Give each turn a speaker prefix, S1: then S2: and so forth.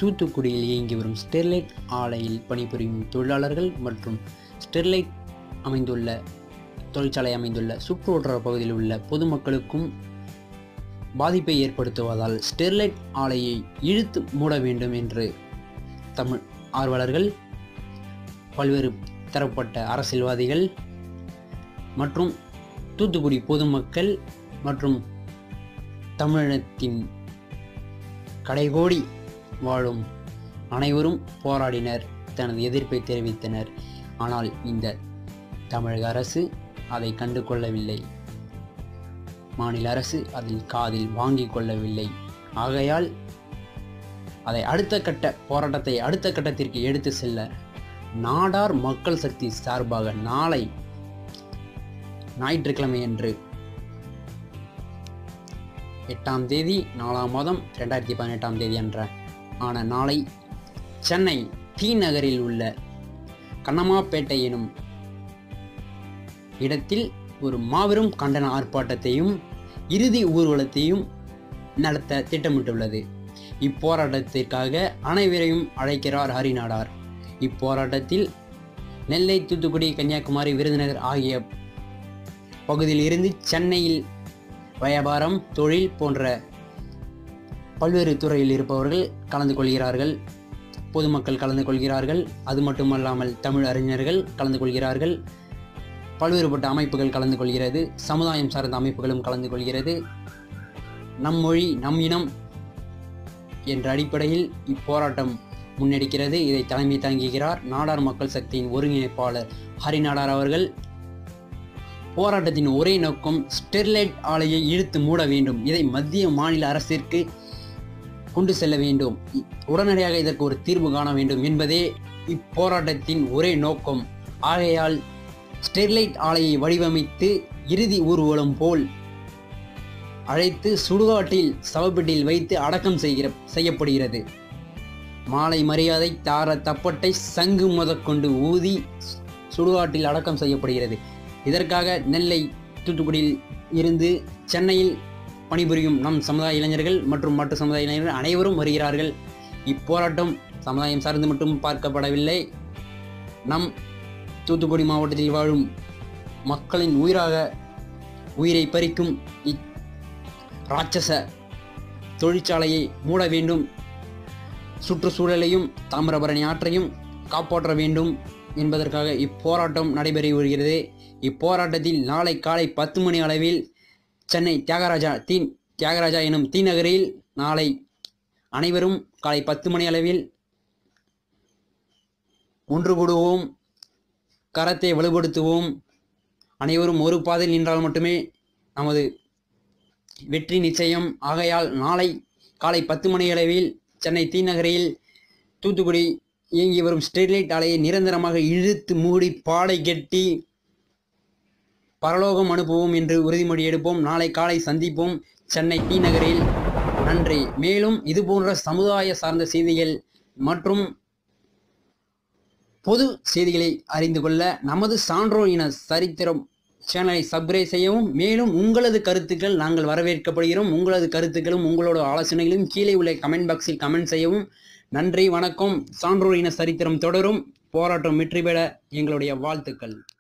S1: தூத்துக்குடியில் இயங்கி வரும் ஸ்டெர்லைட் ஆலையில் பணிபுரியும் தொழிலாளர்கள் மற்றும் ஸ்டெர்லைட் அமைந்துள்ள தொழிற்சாலை அமைந்துள்ள சுற்றுவட்டார பகுதியில் உள்ள பொதுமக்களுக்கும் பாதிப்பை ஏற்படுத்துவதால் ஸ்டெர்லைட் ஆலையை இழுத்து மூட வேண்டும் என்று தமிழ் ஆர்வலர்கள் பல்வேறு தரப்பட்ட அரசியல்வாதிகள் மற்றும் தூத்துக்குடி பொதுமக்கள் மற்றும் தமிழினத்தின் கடைகோடி வாழும் அனைவரும் போராடினர் தனது எதிர்ப்பை தெரிவித்தனர் ஆனால் இந்த தமிழக அரசு அதை கண்டு கொள்ளவில்லை மாநில அரசு அதில் காதில் வாங்கிக் கொள்ளவில்லை ஆகையால் அதை அடுத்த கட்ட போராட்டத்தை அடுத்த கட்டத்திற்கு எடுத்து செல்ல நாடார் மக்கள் சக்தி சார்பாக நாளை ஞாயிற்றுக்கிழமை அன்று எட்டாம் தேதி நாலாம் மாதம் ரெண்டாயிரத்தி பதினெட்டாம் தேதி அன்ற ஆன நாளை சென்னை டி நகரில் உள்ள கண்ணமாப்பேட்டை எனும் இடத்தில் ஒரு மாபெரும் கண்டன ஆர்ப்பாட்டத்தையும் இறுதி ஊர்வலத்தையும் நடத்த திட்டமிட்டுள்ளது இப்போராட்டத்திற்காக அனைவரையும் அழைக்கிறார் ஹரிநாடார் இப்போராட்டத்தில் நெல்லை தூத்துக்குடி கன்னியாகுமரி விருதுநகர் ஆகிய பகுதியில் இருந்து சென்னையில் வியாபாரம் தொழில் போன்ற பல்வேறு துறையில் இருப்பவர்கள் கலந்து கொள்கிறார்கள் பொதுமக்கள் கலந்து கொள்கிறார்கள் அது மட்டுமல்லாமல் தமிழ் அறிஞர்கள் கலந்து கொள்கிறார்கள் பல்வேறுபட்ட அமைப்புகள் கலந்து கொள்கிறது சமுதாயம் சார்ந்த அமைப்புகளும் கலந்து கொள்கிறது நம் மொழி நம் இனம் என்ற அடிப்படையில் இப்போராட்டம் முன்னெடுக்கிறது இதை தலைமை தாங்குகிறார் நாடார் மக்கள் சக்தியின் ஒருங்கிணைப்பாளர் ஹரிநாடார் அவர்கள் போராட்டத்தின் ஒரே நோக்கம் ஸ்டெர்லைட் ஆலையை இழுத்து மூட வேண்டும் இதை மத்திய மாநில அரசிற்கு கொண்டு செல்ல வேண்டும் இ- உடனடியாக இதற்கு ஒரு தீர்வு காண வேண்டும் என்பதே இப்போராட்டத்தின் ஒரே நோக்கம் ஆகையால் ஸ்டெர்லைட் ஆலையை வடிவமைத்து இறுதி ஊர்வலம் போல் அழைத்து சுடுகாட்டில் சவப்பெட்டியில் வைத்து அடக்கம் செய்கிற செய்யப்படுகிறது மாலை மரியாதை தார தப்பட்டை சங்கு முதற்கொண்டு ஊதி சுடுகாட்டில் அடக்கம் செய்யப்படுகிறது இதற்காக நெல்லை தூத்துக்குடியில் இருந்து சென்னையில் பணிபுரியும் நம் சமுதாய இளைஞர்கள் மற்றும் மற்ற சமுதாய இளைஞர்கள் அனைவரும் வருகிறார்கள் இப்போராட்டம் சமுதாயம் சார்ந்து மட்டும் பார்க்கப்படவில்லை நம் தூத்துக்குடி மாவட்டத்தில் வாழும் மக்களின் உயிராக உயிரை பறிக்கும் இ ராட்சச தொழிற்சாலையை மூட வேண்டும் சுற்றுச்சூழலையும் தாமிரபரணி ஆற்றையும் காப்பாற்ற வேண்டும் என்பதற்காக இப்போராட்டம் நடைபெற வருகிறது இப்போராட்டத்தில் நாளை காலை பத்து மணி அளவில் சென்னை தியாகராஜா தீ தியாகராஜா எனும் தீ நகரில் நாளை அனைவரும் காலை பத்து மணி அளவில் ஒன்று கூடுவோம் கரத்தை வலுப்படுத்துவோம் அனைவரும் ஒரு பாதையில் நின்றால் மட்டுமே நமது வெற்றி நிச்சயம் ஆகையால் நாளை காலை பத்து மணி அளவில் சென்னை தீநகரில் தூத்துக்குடி இயங்கி வரும் ஸ்டெர்லைட் ஆலையை நிரந்தரமாக இழுத்து மூடி பாடை கட்டி பரலோகம் அனுப்புவோம் என்று உறுதிமொழி எடுப்போம் நாளை காலை சந்திப்போம் சென்னை டி நகரில் நன்றி மேலும் இதுபோன்ற சமுதாய சார்ந்த செய்திகள் மற்றும் பொது செய்திகளை அறிந்து கொள்ள நமது சான்றோர் இன சரித்திரம் சேனலை சப்ஸ்கிரைப் செய்யவும் மேலும் உங்களது கருத்துக்கள் நாங்கள் வரவேற்கப்படுகிறோம் உங்களது கருத்துக்களும் உங்களோட ஆலோசனைகளும் கீழே உள்ள கமெண்ட் பாக்ஸில் கமெண்ட் செய்யவும் நன்றி வணக்கம் சான்றோர் இன சரித்திரம் தொடரும் போராட்டம் வெற்றி பெற எங்களுடைய வாழ்த்துக்கள்